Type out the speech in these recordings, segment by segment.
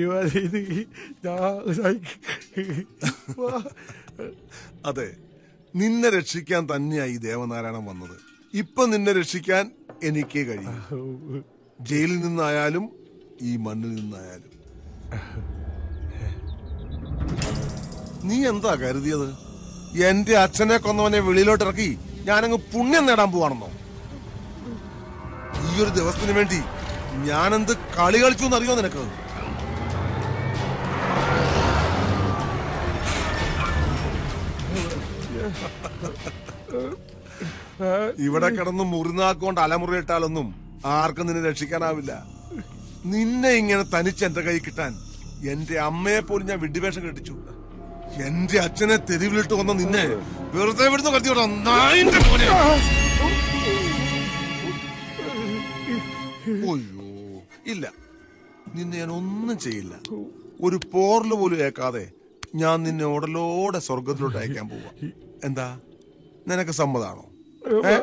ദൈവം ഞാൻ അതെ നിന്നെ രക്ഷിക്കാൻ തന്നെയാ ഈ ദേവനാരായണൻ വന്നത് ഇപ്പൊ നിന്നെ രക്ഷിക്കാൻ എനിക്കേ കഴിയും ജയിലിൽ നിന്നായാലും ഈ മണ്ണിൽ നിന്നായാലും നീ എന്താ കരുതിയത് എന്റെ അച്ഛനെ കൊന്നവനെ വെളിയിലോട്ട് ഇറക്കി ഞാനങ്ങ് പുണ്യം നേടാൻ പോവാണെന്നോ ഈ ഒരു ദിവസത്തിന് വേണ്ടി ഞാനെന്ത് കളി കളിച്ചു എന്നറിയോ നിനക്ക് ഇവിടെ കിടന്ന് മുറിനാക്കൊണ്ട് അലമുറയിട്ടാലൊന്നും ആർക്കും നിന്നെ രക്ഷിക്കാനാവില്ല നിന്നെ ഇങ്ങനെ തനിച്ച് എന്റെ കൈ കിട്ടാൻ എന്റെ അമ്മയെ പോലും ഞാൻ വിഡ്ഢിവേഷം കെട്ടിച്ചു എന്റെ അച്ഛനെ തെരുവിലിട്ട് വന്ന നിന്നെ വെറുതെ വിടുന്ന കത്തിയോടാ നായിന്റെ മോനെ ഒയ്യോ ഇല്ല നിന്നെ ഞാൻ ഒന്നും ചെയ്യില്ല ഒരു പോറല് പോലും ഏക്കാതെ ഞാൻ നിന്നെ ഉടലോടെ സ്വർഗത്തിലോട്ട് അയക്കാൻ പോവാ എന്താ നിനക്ക് സമ്മതാണോ ഏ?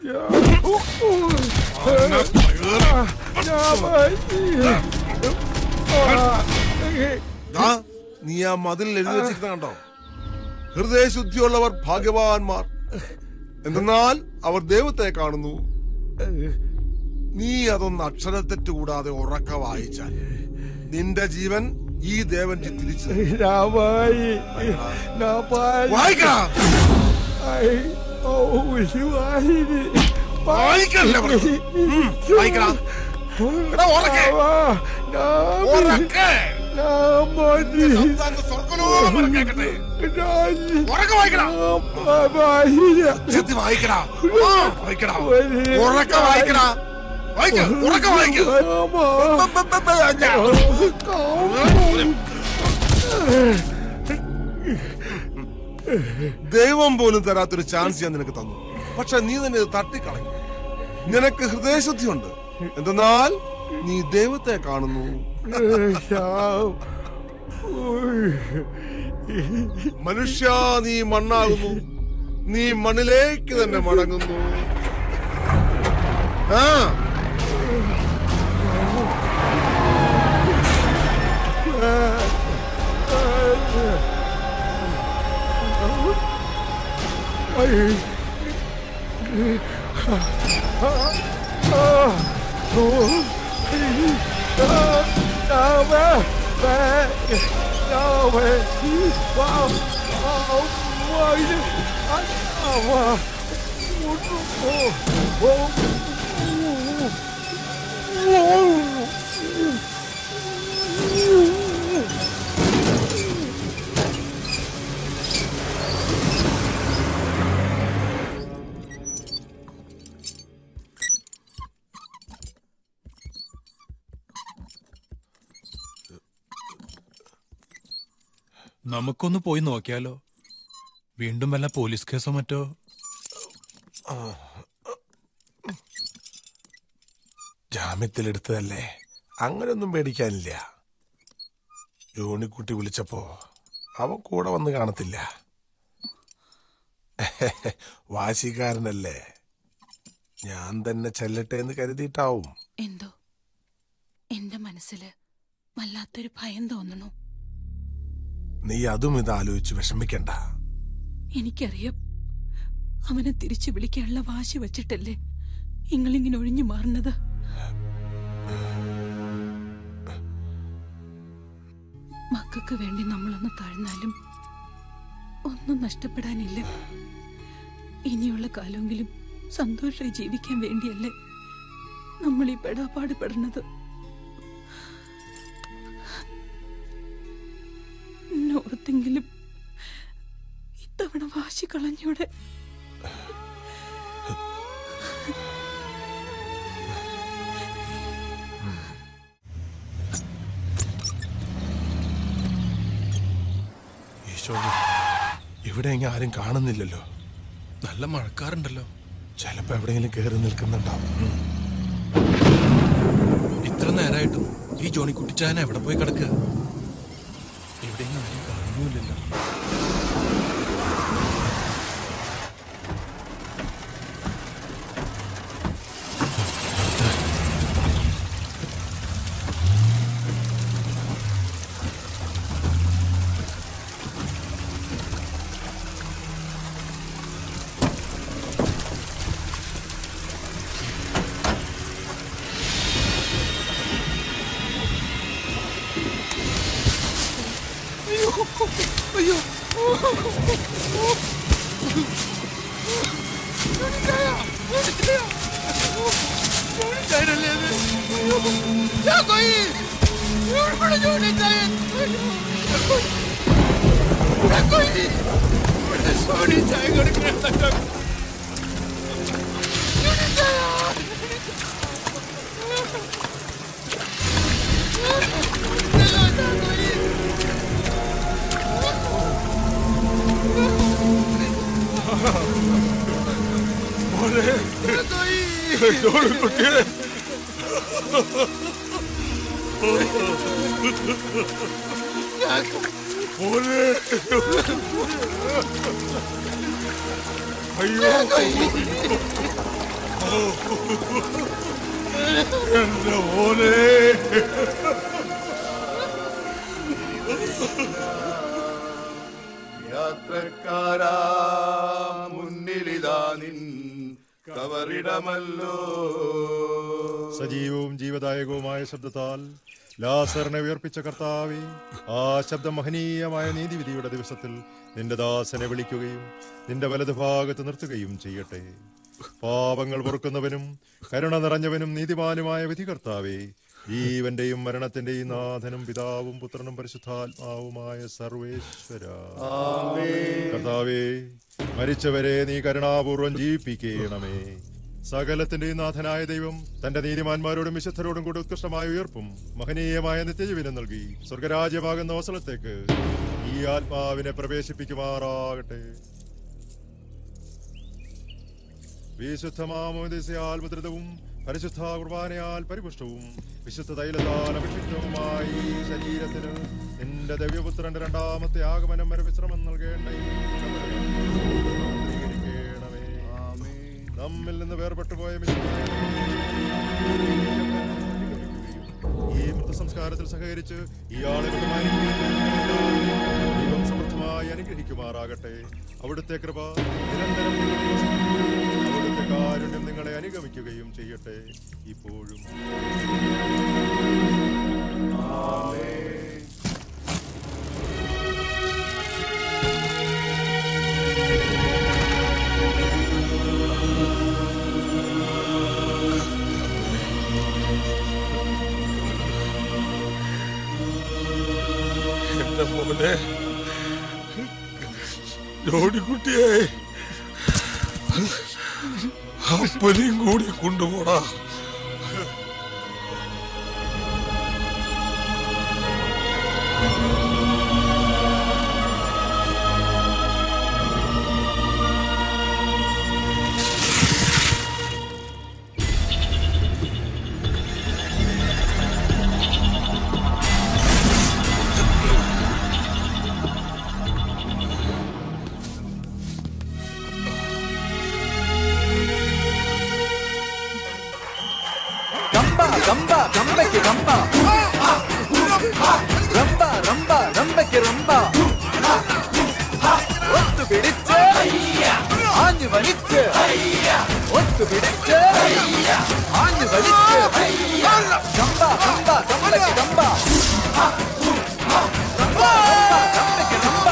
ദാ, നീ ആ മതിലിൽ എഴുതി വെച്ചിരിക്കുന്ന കണ്ടോ ഹൃദയശുദ്ധിയുള്ളവർ ഭാഗ്യവാന്മാർ എന്തെന്നാൽ അവർ ദൈവത്തെ കാണുന്നു നീ അതൊന്ന് അക്ഷരത്തെറ്റ് കൂടാതെ ഉറക്ക വായിച്ചാൽ നിന്റെ ജീവൻ ഈ ദേവൻ തിരിച്ചു തരും. നാമായി നാമായി വായിക്കടാ ഓ ശിവാഹിനി വായിക്കല്ലേ പറഞ്ഞു. ഉം, വായിക്കടാ. എടാ, ഉറക്കെ. ഉറക്കെ. നിന്റെ ശബ്ദം അങ്ങ് സ്വർഗ്ഗലോകം വരെ കേക്കട്ടെ. ഉറക്കെ വായിക്കടാ. ഉച്ചത്തിൽ വായിക്കടാ ആ, വായിക്കടാ ഉറക്കെ വായിക്കടാ വായിക്ക ഉറക്കെ വായിക്ക ദൈവം പോലും തരാത്തൊരു ചാൻസ് ഞാൻ നിനക്ക് തന്നു പക്ഷെ നീ തന്നെ ഇത് തട്ടിക്കളഞ്ഞു നിനക്ക് ഹൃദയശുദ്ധിയുണ്ട് എന്തെന്നാൽ നീ ദൈവത്തെ കാണുന്നു മനുഷ്യ നീ മണ്ണാകുന്നു നീ മണ്ണിലേക്ക് തന്നെ മടങ്ങുന്നു ആ നമുക്കൊന്ന് പോയി നോക്കിയാലോ വീണ്ടും വല്ല പോലീസ് കേസോ മറ്റോ ജാമ്യത്തിലെടുത്തതല്ലേ അങ്ങനെയൊന്നും പേടിക്കാനില്ല ജോണിക്കുട്ടി വിളിച്ചപ്പോ അവൻ കൂടെ വന്ന് കാണത്തില്ല വാശിക്കാരനല്ലേ ഞാൻ തന്നെ ചെല്ലട്ടെ എന്ന് കരുതിയിട്ടാവും എന്തോ എന്റെ മനസ്സില് വല്ലാത്തൊരു ഭയം തോന്നണു നീ അതും ഇത് ആലോചിച്ച് വിഷമിക്കണ്ട എനിക്കറിയാം അവനെ തിരിച്ചു വിളിക്കാനുള്ള വാശി വച്ചിട്ടല്ലേ നിങ്ങളിങ്ങനെ ഒഴിഞ്ഞു മാറുന്നത് മക്കൾക്ക് വേണ്ടി നമ്മളൊന്ന് താഴ്ന്നാലും ഒന്നും നഷ്ടപ്പെടാനില്ല ഇനിയുള്ള കാലമെങ്കിലും സന്തോഷമായി ജീവിക്കാൻ വേണ്ടിയല്ലേ നമ്മൾ ഈ പെടാപ്പാട് പെടുന്നത് ഓർത്തെങ്കിലും ഇത്തവണ വാശി കളഞ്ഞൂടെ ഈശോ ഇവിടെ എങ്ങും ആരും കാണുന്നില്ലല്ലോ നല്ല മഴക്കാറുണ്ടല്ലോ ചിലപ്പോ എവിടെയെങ്കിലും കയറി നിൽക്കുന്നുണ്ടാവും ഇത്ര നേരമായിട്ടും ഈ ജോണിക്കുട്ടിച്ചായൻ എവിടെ പോയി കിടക്കുക എവിടെയെങ്കിലും ആരും കാണുന്നുമില്ലല്ലോ അയ്യോ കുട്ടിയെ മോനെ അയ്യോ എന്റെ മോനെ യാത്രക്കാരാ മുന്നിലിതാ നിൻ കവറിടമല്ലോ സജീവവും ജീവദായകവുമായ ശബ്ദത്താൽ ലാസറിനെ ഉയർപ്പിച്ച കർത്താവെ ആ ശബ്ദം മഹനീയമായ നീതിവിധിയുടെ ദിവസത്തിൽ നിന്റെ ദാസനെ വിളിക്കുകയും നിന്റെ വലതുഭാഗത്ത് നിർത്തുകയും ചെയ്യട്ടെ പാപങ്ങൾ പൊറുക്കുന്നവനും കരുണ നിറഞ്ഞവനും നീതിമാനുമായ വിധികർത്താവേ ജീവന്റെയും മരണത്തിന്റെയും നാഥനും പിതാവും പുത്രനും പരിശുദ്ധാത്മാവുമായ സർവേശ്വര കർത്താവേ മരിച്ചവരെ നീ കരുണാപൂർവം ജീവിപ്പിക്കണമേ സകലത്തിന്റെയും നാഥനായ ദൈവം തന്റെ നീതിമാന്മാരോടും വിശുദ്ധരോടും കൂടി ഉത്കൃഷ്ടമായ ഉയർപ്പും മഹനീയമായ നിത്യജീവനം നൽകി സ്വർഗരാജ്യമാകുന്ന അവസരത്തേക്ക് ഈ ആത്മാവിനെ പ്രവേശിപ്പിക്കുമാറാകട്ടെ വിശുദ്ധമാമോദിസയാൽ മുദ്രിതവും പരിശുദ്ധ കുർബാനയാൽ പരിപുഷ്ടവും വിശുദ്ധ തൈലത്താൽ അഭിഷിക്തവുമായി ഈ ശരീരത്തിന് നിന്റെ ദിവ്യപുത്രന്റെ രണ്ടാമത്തെ ആഗമനം വരെ വിശ്രമം നൽകേണ്ട ഈ സ്വീകരിക്കണമേ. നമ്മിൽ നിന്ന് വേർപെട്ടു പോയ മിശിഹായെ ഈ മൃതസംസ്കാരത്തിൽ സഹകരിച്ച് ഇയാളെ ദൈവം സമൃദ്ധമായി അനുഗ്രഹിക്കുമാറാകട്ടെ അവിടുത്തെ കൃപ നിരന്തരം നിങ്ങളിൽ വസിക്കുകയും അവിടുത്തെ കാരുണ്യം നിങ്ങളെ അനുഗമിക്കുകയും ചെയ്യട്ടെ ഇപ്പോഴും എന്റെ മോനെ ജോഡിക്കുട്ടിയെ അപ്പനെയും കൂടി കൊണ്ടുപോടാ റംബ റംബ റംബയ്ക്ക് റംബ റംബ റംബ റംബയ്ക്ക് റംബ ഒത്തു പിടിച്ച് ആഞ്ഞു വലിച്ച് ഒത്തു പിടിച്ച് ആഞ്ഞു വലിച്ച് റംബ റംബ റംബയ്ക്ക് റംബ റംബ റംബ റംബയ്ക്ക് റംബ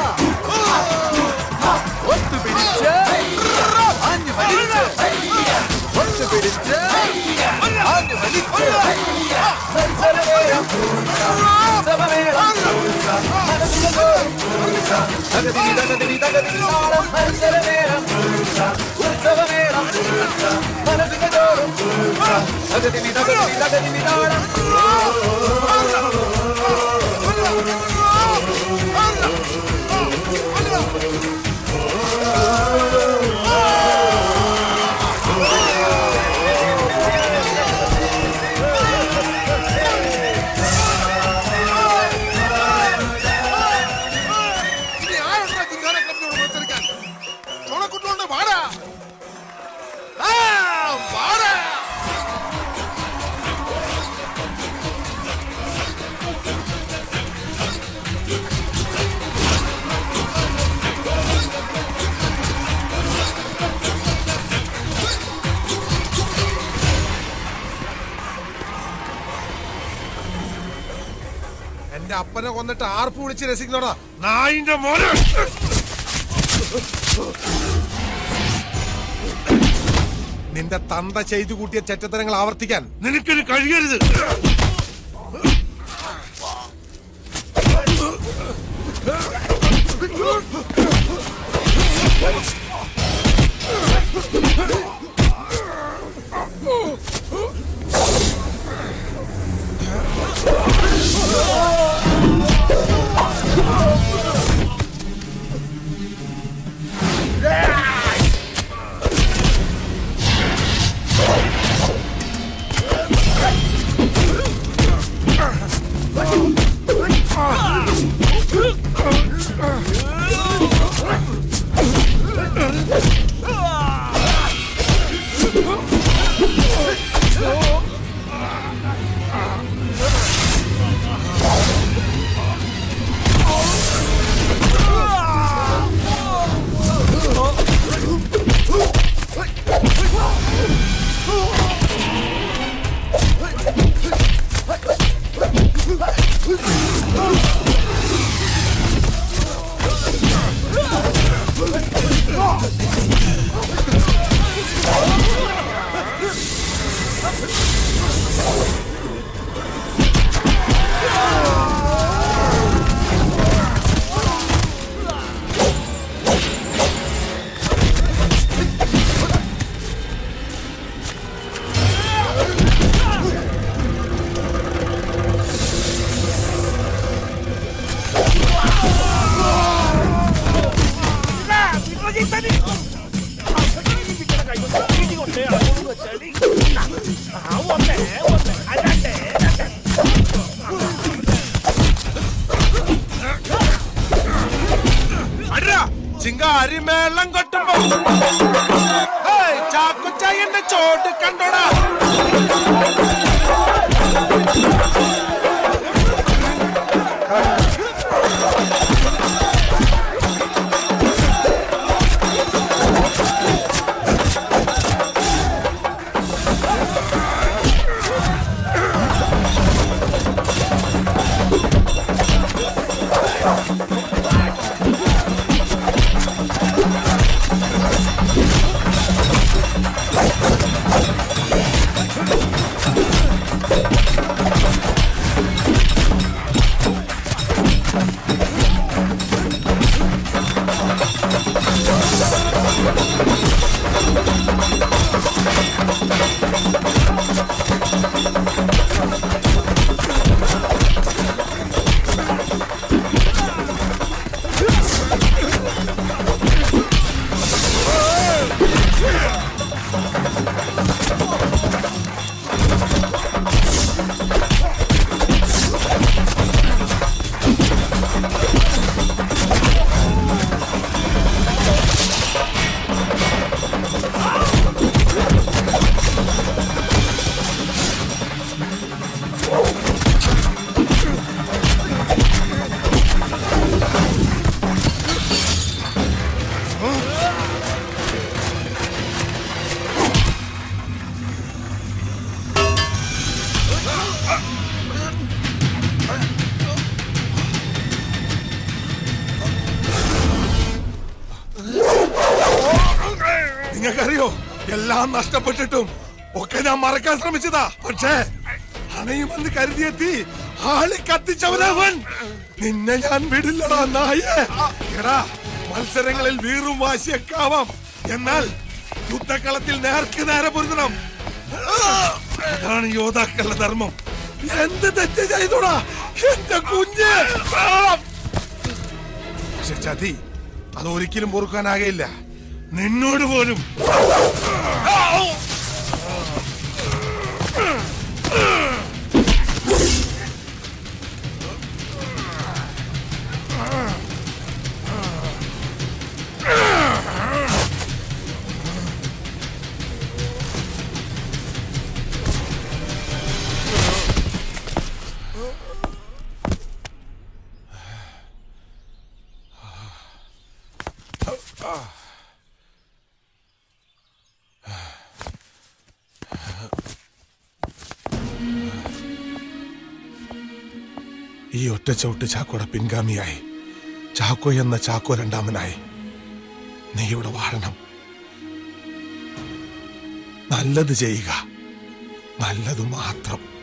ഒത്തു പിടിച്ച് ആഞ്ഞു വലിച്ച് ഒത്തു പിടിച്ച് ആഞ്ഞു വലിച്ച് മത്സരമേളം സമമേളം തകതിരി തകതിരി തകതിരി താളം മത്സരമേളം ഉത്സവമേളം മനസ്സിന് ചോറും തകതിരി തകതിരി തകതിരി താളം ഇനി ആരുടെ ചിങ്കാരക്കത്തിനോട് മത്സരിക്കാൻ ചുണക്കുട്ടോണ്ട് വാടാ ആ, വാടാ അപ്പനെ കൊന്നിട്ട് ആർപ്പ് വിളിച്ച് രസിക്കുന്നോടാ നായിന്റെ മോനെ നിന്റെ തന്ത ചെയ്തു കൂട്ടിയ ചെറ്റത്തരങ്ങൾ ആവർത്തിക്കാൻ നിനക്കിന് കഴിയരുത് ചിങ്കാരിമേളം കൊട്ടുമ്പോ ഹേയ്, ചാക്കുച്ചായന്റെ ചോട്ട് കണ്ടോടാ നിങ്ങൾക്കറിയോ എല്ലാം നഷ്ടപ്പെട്ടിട്ടും ഒക്കെ ഞാൻ മറക്കാൻ ശ്രമിച്ചതാ പക്ഷേ അണയുമെന്ന് കരുതിയെത്തി ആളി കത്തിച്ചവനവൻ നിന്നെ ഞാൻ വിടില്ലടാ നായേ എടാ മത്സരങ്ങളിൽ വീറും വാശിയൊക്കെ ആവാം എന്നാൽ യുദ്ധക്കളത്തിൽ നേർക്ക് നേരെ പൊരുതണം അതാണ് യോദ്ധാക്കളുടെ ധർമ്മം എന്ത് തെറ്റ് ചെയ്തോടാ എന്റെ കുഞ്ഞ് പക്ഷെ ചതി അത് ഒരിക്കലും പൊറുക്കാനാകയില്ല നിന്നോട് പോലും ഈ ഒറ്റ ചവിട്ട് ചാക്കോയുടെ പിൻഗാമിയായി ചാക്കോ എന്ന ചാക്കോ രണ്ടാമനായി നീ ഇവിടെ വാഴണം നല്ലത് ചെയ്യുക നല്ലത് മാത്രം